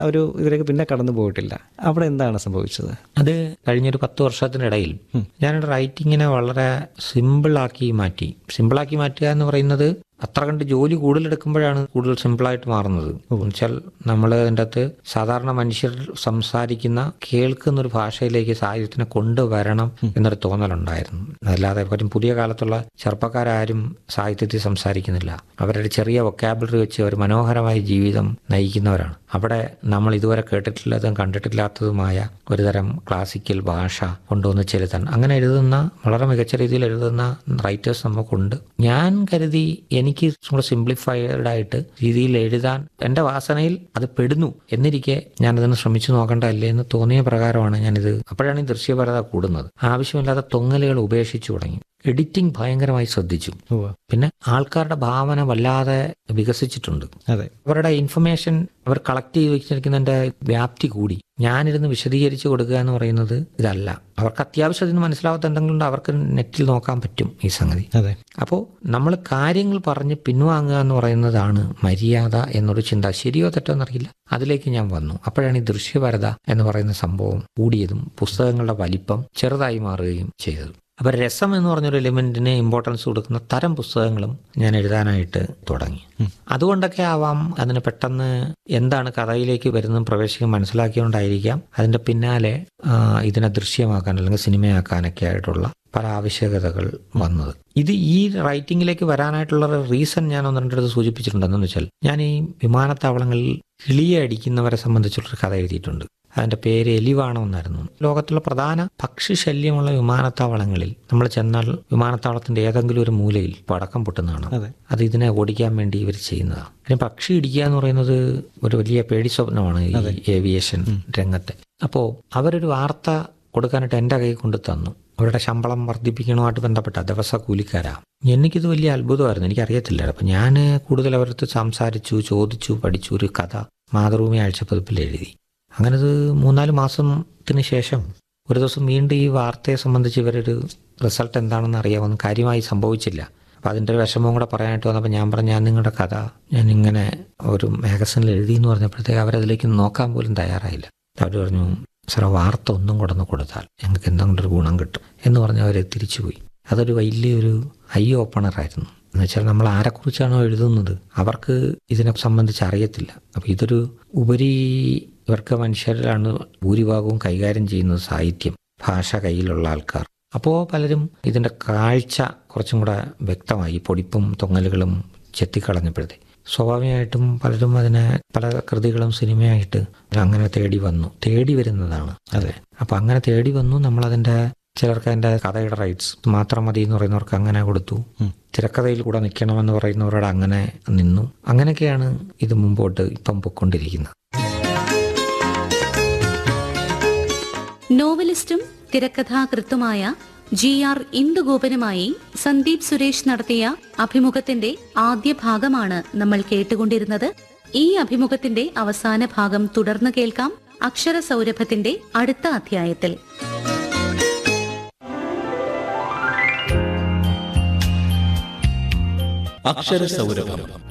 ഒരു ഇതിലേക്ക് പിന്നെ കടന്നു പോയിട്ടില്ല അവിടെ എന്താണ് സംഭവിച്ചത് അത് കഴിഞ്ഞൊരു പത്ത് വർഷത്തിനിടയിൽ ഞാനൊരു റൈറ്റിങ്ങിനെ വളരെ സിമ്പിളാക്കി മാറ്റി സിമ്പിളാക്കി മാറ്റുക എന്ന് പറയുന്നത് അത്ര കണ്ട് ജോലി കൂടുതലെടുക്കുമ്പോഴാണ് കൂടുതൽ സിമ്പിളായിട്ട് മാറുന്നത് എന്നുവെച്ചാൽ നമ്മൾ അതിൻ്റെ അകത്ത് സാധാരണ മനുഷ്യർ സംസാരിക്കുന്ന കേൾക്കുന്ന ഒരു ഭാഷയിലേക്ക് സാഹിത്യത്തിനെ കൊണ്ടുവരണം എന്നൊരു തോന്നലുണ്ടായിരുന്നു അല്ലാതെ കാര്യം പുതിയ കാലത്തുള്ള ചെറുപ്പക്കാരും സാഹിത്യത്തിൽ സംസാരിക്കുന്നില്ല അവരുടെ ചെറിയ വൊക്കാബിലറി വെച്ച് അവർ മനോഹരമായ ജീവിതം നയിക്കുന്നവരാണ് അവിടെ നമ്മൾ ഇതുവരെ കേട്ടിട്ടില്ലാത്തതും കണ്ടിട്ടില്ലാത്തതുമായ ഒരുതരം ക്ലാസിക്കൽ ഭാഷ കൊണ്ടുവന്ന് ചെലുത്താൻ അങ്ങനെ എഴുതുന്ന വളരെ മികച്ച രീതിയിൽ എഴുതുന്ന റൈറ്റേഴ്സ് നമുക്കുണ്ട് ഞാൻ കരുതി എനിക്ക് നമ്മുടെ സിംപ്ലിഫൈഡ് ആയിട്ട് രീതിയിൽ എഴുതാൻ എൻ്റെ വാസനയിൽ അത് പെടുന്നു എന്നിരിക്കെ ഞാനതിന് ശ്രമിച്ചു നോക്കണ്ടല്ലേ എന്ന് തോന്നിയ പ്രകാരമാണ് ഞാനിത് അപ്പോഴാണ് ഈ ദൃശ്യപരത കൂടുന്നത് ആവശ്യമില്ലാത്ത തൊങ്ങലുകൾ ഉപേക്ഷിച്ചു തുടങ്ങി എഡിറ്റിംഗ് ഭയങ്കരമായി ശ്രദ്ധിച്ചു ഉവ്വ്. പിന്നെ ആൾക്കാരുടെ ഭാവന വല്ലാതെ വികസിച്ചിട്ടുണ്ട് അതെ അവരുടെ ഇൻഫർമേഷൻ അവർ കളക്ട് ചെയ്ത് വെച്ചിരിക്കുന്നതിന്റെ വ്യാപ്തി കൂടി ഞാനിരുന്ന് വിശദീകരിച്ച് കൊടുക്കുക എന്ന് പറയുന്നത് ഇതല്ല അവർക്ക് അത്യാവശ്യം അതിന് മനസ്സിലാവാത്ത എന്തെങ്കിലും ഉണ്ട് അവർക്ക് നെറ്റിൽ നോക്കാൻ പറ്റും ഈ സംഗതി അതെ അപ്പോൾ നമ്മൾ കാര്യങ്ങൾ പറഞ്ഞ് പിൻവാങ്ങുക എന്ന് പറയുന്നതാണ് മര്യാദ എന്നൊരു ചിന്ത ശരിയോ തെറ്റോ എന്നറിയില്ല അതിലേക്ക് ഞാൻ വന്നു അപ്പോഴാണ് ഈ ദൃശ്യപരത എന്ന് പറയുന്ന സംഭവം കൂടിയതും പുസ്തകങ്ങളുടെ വലിപ്പം ചെറുതായി മാറുകയും ചെയ്തത് അപ്പോൾ രസം എന്ന് പറഞ്ഞൊരു എലിമെന്റിന് ഇമ്പോർട്ടൻസ് കൊടുക്കുന്ന തരം പുസ്തകങ്ങളും ഞാൻ എഴുതാനായിട്ട് തുടങ്ങി അതുകൊണ്ടൊക്കെ ആവാം അതിന് പെട്ടെന്ന് എന്താണ് കഥയിലേക്ക് വരുന്നതും പ്രവേശിക്കാൻ മനസ്സിലാക്കിയോണ്ടായിരിക്കാം അതിന്റെ പിന്നാലെ ആ, ഇതിനെ ദൃശ്യമാക്കാൻ അല്ലെങ്കിൽ സിനിമയാക്കാനൊക്കെ ആയിട്ടുള്ള പല ആവശ്യകതകൾ വന്നത് ഇത് ഈ റൈറ്റിംഗിലേക്ക് വരാനായിട്ടുള്ള റീസൺ ഞാൻ ഒന്ന് രണ്ടിടത്ത് സൂചിപ്പിച്ചിട്ടുണ്ട് എന്തെന്ന് വെച്ചാൽ ഞാൻ ഈ വിമാനത്താവളങ്ങളിൽ കിളിയെ അടിക്കുന്നവരെ സംബന്ധിച്ചുള്ളൊരു കഥ എഴുതിയിട്ടുണ്ട് അതിന്റെ പേര് എലിവാണം എന്നായിരുന്നു ലോകത്തുള്ള പ്രധാന പക്ഷി ശല്യമുള്ള വിമാനത്താവളങ്ങളിൽ നമ്മൾ ചെന്നാൽ വിമാനത്താവളത്തിന്റെ ഏതെങ്കിലും ഒരു മൂലയിൽ പടക്കം പൊട്ടുന്നതാണ് അതെ അത് ഇതിനെ ഓടിക്കാൻ വേണ്ടി ഇവർ ചെയ്യുന്നതാണ് അതിന് പക്ഷി ഇടിക്കുക എന്ന് പറയുന്നത് ഒരു വലിയ പേടി സ്വപ്നമാണ് ഈ ഏവിയേഷൻ രംഗത്തെ അപ്പോൾ അവരൊരു വാർത്ത കൊടുക്കാനായിട്ട് എൻ്റെ കൈ കൊണ്ട് തന്നു അവരുടെ ശമ്പളം വർദ്ധിപ്പിക്കണമായിട്ട് ബന്ധപ്പെട്ട ദിവസ കൂലിക്കാരാ എനിക്കിത് വലിയ അത്ഭുതമായിരുന്നു എനിക്കറിയത്തില്ല അപ്പം ഞാൻ കൂടുതൽ അവരടുത്ത് സംസാരിച്ചു ചോദിച്ചു പഠിച്ചു ഒരു കഥ മാതൃഭൂമി ആഴ്ചപ്പതിപ്പിൽ എഴുതി അങ്ങനെ ഇത് മൂന്നാല് മാസത്തിന് ശേഷം ഒരു ദിവസം വീണ്ടും ഈ വാർത്തയെ സംബന്ധിച്ച് ഇവരൊരു റിസൾട്ട് എന്താണെന്ന് അറിയാമെന്ന് കാര്യമായി സംഭവിച്ചില്ല അപ്പം അതിൻ്റെ ഒരു വിഷമവും കൂടെ പറയാനായിട്ട് വന്നപ്പോൾ ഞാൻ പറഞ്ഞു ഞാൻ നിങ്ങളുടെ കഥ ഞാൻ ഇങ്ങനെ ഒരു മാഗസിനിൽ എഴുതി എന്ന് പറഞ്ഞപ്പോഴത്തേക്ക് അവരതിലേക്ക് നോക്കാൻ പോലും തയ്യാറായില്ല അവർ പറഞ്ഞു സാറേ വാർത്ത ഒന്നും കൊണ്ടൊന്ന് കൊടുത്താൽ ഞങ്ങൾക്ക് എന്തെങ്കിലും ഒരു ഗുണം കിട്ടും എന്ന് പറഞ്ഞ് അവർ തിരിച്ചുപോയി അതൊരു വലിയൊരു ഐ ഓപ്പണറായിരുന്നു എന്ന് വെച്ചാൽ നമ്മൾ ആരെക്കുറിച്ചാണോ എഴുതുന്നത് അവർക്ക് ഇതിനെ സംബന്ധിച്ച് അറിയത്തില്ല അപ്പം ഇതൊരു ഉപരി ഇവർക്ക് മനുഷ്യരിലാണ് ഭൂരിഭാഗവും കൈകാര്യം ചെയ്യുന്നത് സാഹിത്യം ഭാഷ കയ്യിലുള്ള ആൾക്കാർ അപ്പോൾ പലരും ഇതിൻ്റെ കാഴ്ച കുറച്ചും കൂടെ വ്യക്തമായി പൊടിപ്പും തൊങ്ങലുകളും ചെത്തിക്കളഞ്ഞപ്പോഴത്തെ സ്വാഭാവികമായിട്ടും പലരും അതിനെ പല കൃതികളും സിനിമയായിട്ട് അങ്ങനെ തേടി വന്നു തേടി വരുന്നതാണ് അതെ അപ്പൊ അങ്ങനെ തേടി വന്നു നമ്മളതിന്റെ ചിലർക്ക് അതിന്റെ കഥയുടെ റൈറ്റ്സ് മാത്രം മതി എന്ന് പറയുന്നവർക്ക് അങ്ങനെ കൊടുത്തു ഉം. തിരക്കഥയിൽ കൂടെ നിൽക്കണമെന്ന് പറയുന്നവരോട് അങ്ങനെ നിന്നു അങ്ങനെയൊക്കെയാണ് ഇത് മുമ്പോട്ട് ഇപ്പം പൊയ്ക്കൊണ്ടിരിക്കുന്നത് നോവലിസ്റ്റും തിരക്കഥാകൃത്തുമായ ജി ആർ ഇന്ദുഗോപനുമായി സന്ദീപ് സുരേഷ് നടത്തിയ അഭിമുഖത്തിന്റെ ആദ്യ ഭാഗമാണ് നമ്മൾ കേട്ടുകൊണ്ടിരുന്നത് ഈ അഭിമുഖത്തിന്റെ അവസാന ഭാഗം തുടർന്ന് കേൾക്കാം അക്ഷര സൗരഭത്തിന്റെ അടുത്ത അധ്യായത്തിൽ അക്ഷരസൗരഭം